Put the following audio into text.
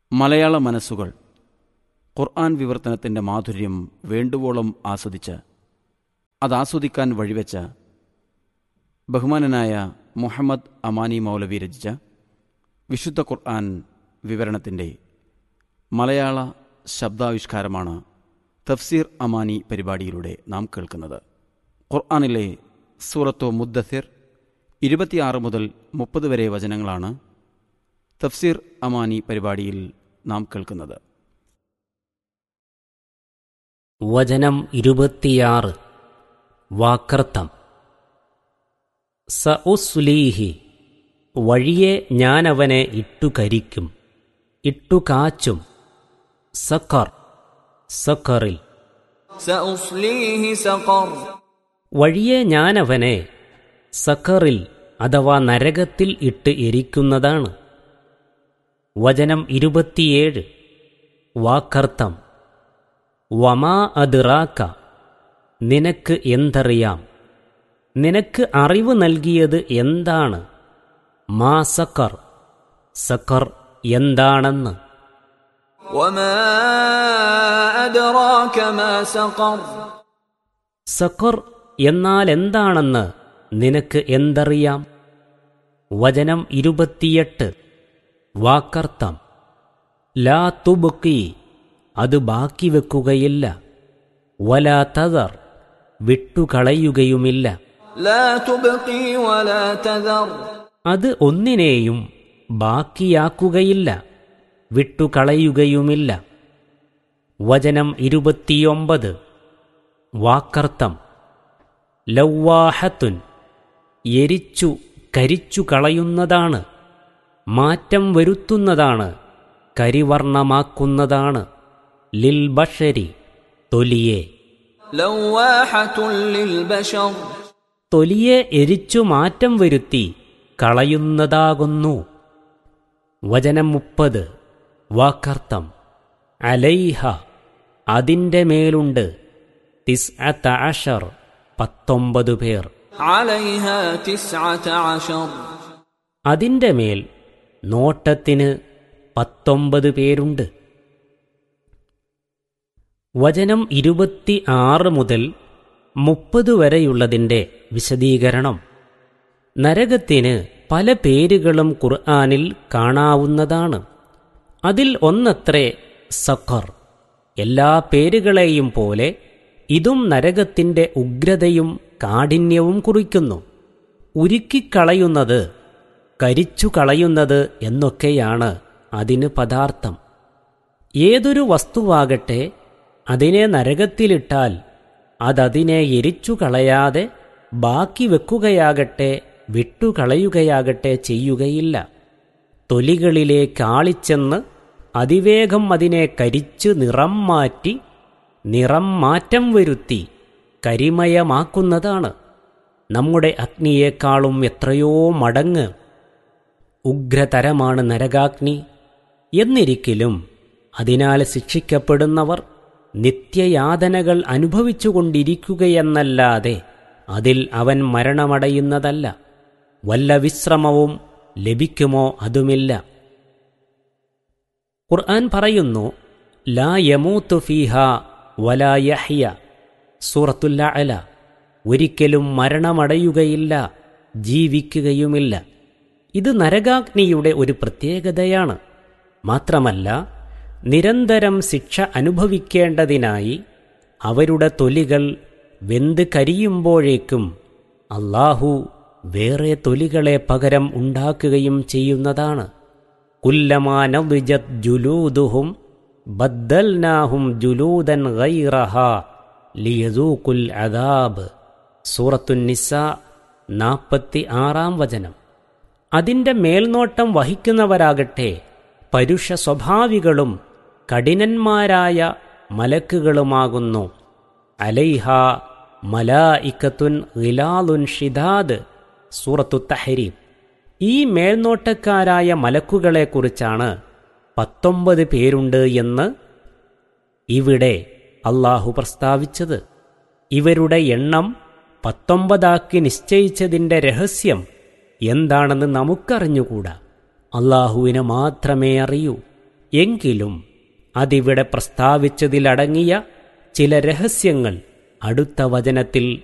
മലയാള മനസ്സുകൾ ഖുർആൻ വിവർത്തനത്തിൻ്റെ മാധുര്യം വേണ്ടുവോളം ആസ്വദിച്ച് അതാസ്വദിക്കാൻ വഴിവെച്ച ബഹുമാനനായ മുഹമ്മദ് അമാനി മൗലവി രചിച്ച വിശുദ്ധ ഖുർആൻ വിവരണത്തിൻ്റെ മലയാള ശബ്ദാവിഷ്കാരമാണ് തഫ്സീർ അമാനി പരിപാടിയിലൂടെ നാം കേൾക്കുന്നത് ഖുർആനിലെ സൂറത്തു മുദ്ദസിർ ഇരുപത്തിയാറ് മുതൽ മുപ്പത് വരെ വചനങ്ങളാണ് തഫ്സീർ അമാനി പരിപാടിയിൽ നാം കേൾക്കുന്നത് വചനം ഇരുപത്തിയാറ് വാക്കർത്തം സ ഉസ്ലീഹി വഴിയെ ഞാനവനെ ഇട്ടുകരിക്കും ഇട്ടുകാച്ചും സക്കർ സക്കറിൽ سأصليه سقر വഴിയെ ഞാനവനെ സക്കറിൽ അഥവാ നരകത്തിൽ ഇട്ട് എരിക്കുന്നതാണ് വചനം ഇരുപത്തിയേഴ് വാക്കർത്ഥം വമാ അതിറാക്ക നിനക്ക് എന്തറിയാം നിനക്ക് അറിവ് നൽകിയത് എന്താണ് മാ സക്കർ സക്കർ എന്താണെന്ന് وما أدراك ما سقر സക്കർ എന്നാൽ എന്താണെന്ന് നിനക്ക് എന്തറിയാം വചനം ഇരുപത്തിയെട്ട് വാക്കർത്ഥം ലാ തുബുക്കി അത് ബാക്കി വെക്കുകയില്ല വലാ തതർ വിട്ടുകളയുകയുമില്ല لا تبقي ولا تذر അത് ഒന്നിനെയും ബാക്കിയാക്കുകയില്ല വിട്ടുകളയുകയുമില്ല വചനം ഇരുപത്തിയൊമ്പത് വാക്കർത്ഥം ലൗവാഹത്തുൻ എരിച്ചു കരിച്ചു കളയുന്നതാണ് മാറ്റം വരുത്തുന്നതാണ് കരിവർണമാക്കുന്നതാണ് ലിൽ ബഷരി തൊലിയെ لواحة للبشر തൊലിയെ എരിച്ചു മാറ്റം വരുത്തി കളയുന്നതാകുന്നു വചനം മുപ്പത് വാക്കർത്ഥം അലൈഹ അതിൻ്റെ മേലുണ്ട് തിസ് അഷർ പത്തൊമ്പത് പേർ عليها تسعة عشر അതിൻ്റെ മേൽ നോട്ടത്തിന് പത്തൊമ്പത് പേരുണ്ട് വചനം ഇരുപത്തി ആറ് മുതൽ മുപ്പത് വരെയുള്ളതിൻ്റെ വിശദീകരണം നരകത്തിന് പല പേരുകളും ഖുർആനിൽ കാണാവുന്നതാണ് അതിൽ ഒന്നത്രേ സഖർ എല്ലാ പേരുകളെയും പോലെ ഇതും നരകത്തിൻ്റെ ഉഗ്രതയും കാഠിന്യവും കുറിക്കുന്നു ഉരുക്കിക്കളയുന്നത് കരിച്ചു കളയുന്നത് എന്നൊക്കെയാണ് അതിന് പദാർത്ഥം ഏതൊരു വസ്തുവാകട്ടെ അതിനെ നരകത്തിലിട്ടാൽ അതതിനെ എരിച്ചു കളയാതെ ബാക്കി വെക്കുകയാകട്ടെ വിട്ടുകളയുകയാകട്ടെ ചെയ്യുകയില്ല തൊലികളിലേക്ക് ആളിച്ചെന്ന് അതിവേഗം അതിനെ കരിച്ചു നിറം മാറ്റി നിറം മാറ്റം വരുത്തി കരിമയമാക്കുന്നതാണ് നമ്മുടെ അഗ്നിയേക്കാളും എത്രയോ മടങ്ങ് ഉഗ്രതരമാണ് നരകാഗ്നി എന്നിരിക്കലും അതിനാൽ ശിക്ഷിക്കപ്പെടുന്നവർ നിത്യയാതനകൾ അനുഭവിച്ചുകൊണ്ടിരിക്കുകയെന്നല്ലാതെ അതിൽ അവൻ മരണമടയുന്നതല്ല വല്ല വിശ്രമവും ലഭിക്കുമോ അതുമില്ല ഖുർആൻ പറയുന്നു ലാ യമൂത്തു ഫീഹ വലാ യഹ്യ സൂറത്തുല്ല അല ഒരിക്കലും മരണമടയുകയില്ല ജീവിക്കുകയുമില്ല ഇത് നരകാഗ്നിയുടെ ഒരു പ്രത്യേകതയാണ് മാത്രമല്ല നിരന്തരം ശിക്ഷ അനുഭവിക്കേണ്ടതിനായി അവരുടെ തൊലികൾ വെന്ത് കരിയുമ്പോഴേക്കും അള്ളാഹു വേറെ തൊലികളെ പകരം ഉണ്ടാക്കുകയും ചെയ്യുന്നതാണ് കുല്ലമാനവിജത് ജുലൂദുഹും ബദ്ദൽനാഹും ജുലൂദൻ ഗൈറഹ ലിയദൂക്കുൽ അദാബ് സൂറത്തുന്നിസ നാൽപ്പത്തി ആറാം വചനം അതിൻ്റെ മേൽനോട്ടം വഹിക്കുന്നവരാകട്ടെ പരുഷ സ്വഭാവികളും കഠിനന്മാരായ മലക്കുകളുമാകുന്നു അലൈഹ മലായിക്കത്തുൻ ഗിലാലുൻ ഷിദാദ് സൂറത്തു തഹരീം ഈ മേൽനോട്ടക്കാരായ മലക്കുകളെക്കുറിച്ചാണ് പത്തൊമ്പത് പേരുണ്ട് എന്ന് ഇവിടെ അള്ളാഹു പ്രസ്താവിച്ചത് ഇവരുടെ എണ്ണം പത്തൊമ്പതാക്കി നിശ്ചയിച്ചതിൻ്റെ രഹസ്യം എന്താണെന്ന് നമുക്കറിഞ്ഞുകൂടാ അള്ളാഹുവിന് മാത്രമേ അറിയൂ എങ്കിലും അതിവിടെ പ്രസ്താവിച്ചതിലടങ്ങിയ ചില രഹസ്യങ്ങൾ അടുത്ത വചനത്തിൽ